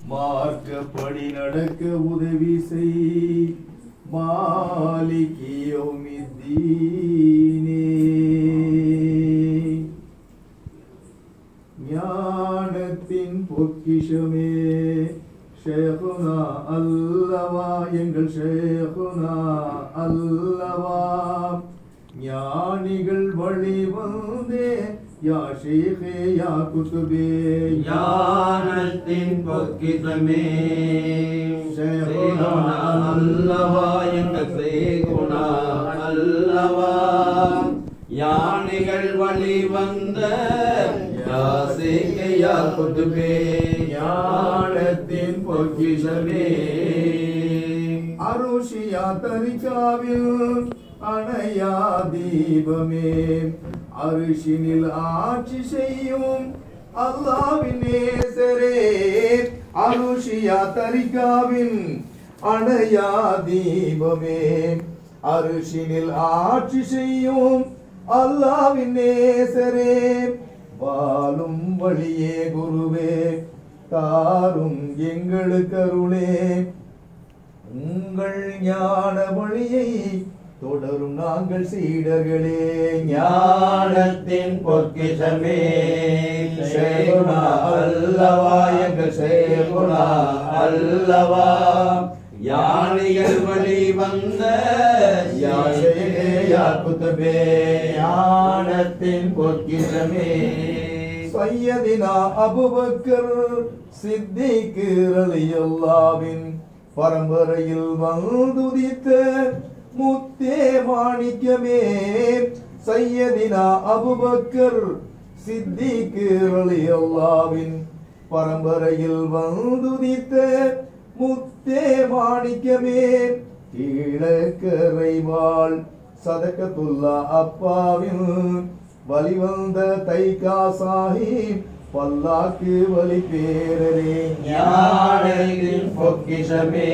மார்க்கப்படி நடக்க உதவி செய் மாலிகியோமித்தீனே ஞானத்தின் பொக்கிஷமே ஷேகுனா அல்லவா எங்கள் ஷேகுனா அல்லவா ஞானிகள் வழி வந்தே யா ஷேகே யா குத்துபே ஞானத்தின் பொக்கிசமே சேகுணா அல்லவா எங்கள் சேகுணா அல்லவா யானைகள் வழி வந்த யாசேகையா குதுபே ஞானத்தின் பொக்கிசமே அருஷியா தரிகாவில் அணையா தீபமே அரிசினில் ஆட்சி செய்யும் அல்லாவின் நேசரே அருஷியா தரிகாவின் அணையா தீபமே அரிசினில் ஆட்சி செய்யும் அல்லாவின் நேசரே வாழும் வழியே குருவே தாரும் எங்களுக்கு அருளே உங்கள் ஞான வழியை தொடரும் நாங்கள் சீடர்களே ஞானத்தின் பொக்கிசமே சேகுணா அல்லவா எங்கள் சேகுணா அல்லவா யானைகள் வழி வந்த யாசேகே யா குதுபே ஞானத்தின் பொக்கிசமே சையதினா அபுபக்கர் சித்திக்கு ரலியல்லாவின் பரம்பரையில் வந்துதித்த முத்தே மாணிக்கமே சையதினா அபுபக்கர் சித்திக்கு ரலியல்லாவின் பரம்பரையில் வந்துதித்த முத்தே மாணிக்கமே கீழக்கரைவாள் சதக்கத்துல்லா அப்பாவின் வலிவந்த தைகா சாஹிப் பல்லாக்கு வலி பேரரே ஞானத்தின் பொக்கிஷமே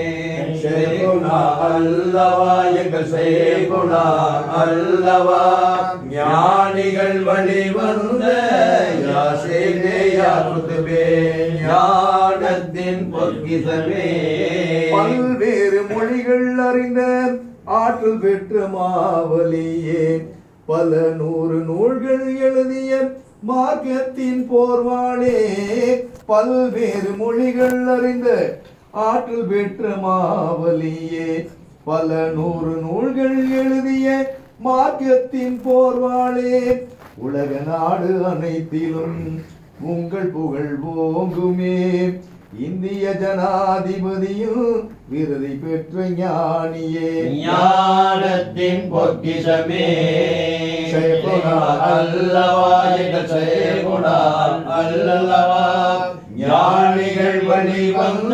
சேகுணா அல்லவா எங்கள் சேகுணா அல்லவா ஞானிகள் வழி வந்த யாசேகே யா குதுபே ஞானத்தின் பொக்கிஷமே பல்வேறு மொழிகள் அறிந்த ஆற்றல் பெற்ற மாவலியே பல நூறு நூல்கள் எழுதிய மார்க்கத்தின் போர்வாளே பல்வேறு மொழிகள் அறிந்த ஆற்றல் பெற்ற மாவலியே பல நூறு நூல்கள் எழுதிய மார்க்கத்தின் போர்வாளே உலக நாடு அனைத்திலும் உங்கள் புகழ் ஓங்குமே இந்திய ஜனாதிபதியும் விருதை பெற்ற ஞானியே ஞானத்தின் பொக்கிஷமே சேகுணா அல்லவா எங்கள் சேகுணா அல்லவா ஞானிகள் வழி வந்த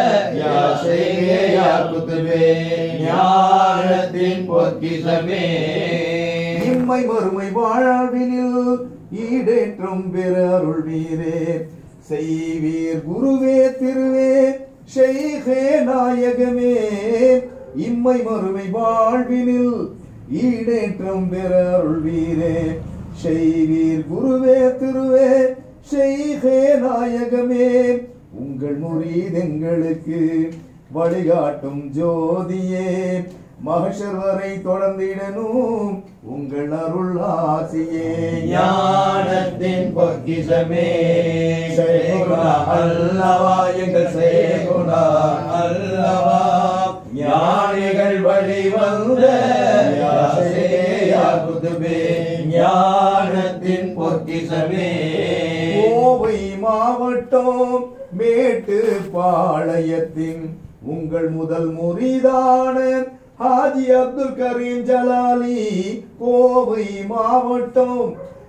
யாசேகே யா குதுபே ஞானத்தின் பொக்கிஷமே இம்மை மறுமை வாழ்வினில் ஈடேற்றம் பெற அருள்வீரே செய்வீர் குருவே திருவே ஷெய்கே நாயகமே இம்மை மறுமை வாழ்வினில் ஈடேற்றம் பெற அருள்வீரே செய்வீர் குருவே திருவே ஷெய்கே நாயகமே உங்கள் முரீதெங்களுக்கு வழிகாட்டும் ஜோதியே மகஷர் வரை தொடர்ந்திடனும் உங்கள் அருள் ஆசியே ஞானத்தின் பொக்கிஷமே சேகுணா அல்லவா எங்கள் சேகுணா அல்லவா ஞானிகள் வழி வந்த யாசேகே யா குதுபே ஞானத்தின் பொக்கிஷமே கோவை மாவட்டம் மேட்டு பாளையத்தின் உங்கள் முதல் முறிதான ஹாஜி அப்துல் கரீம் ஜலாலி கோவை மாவட்டம்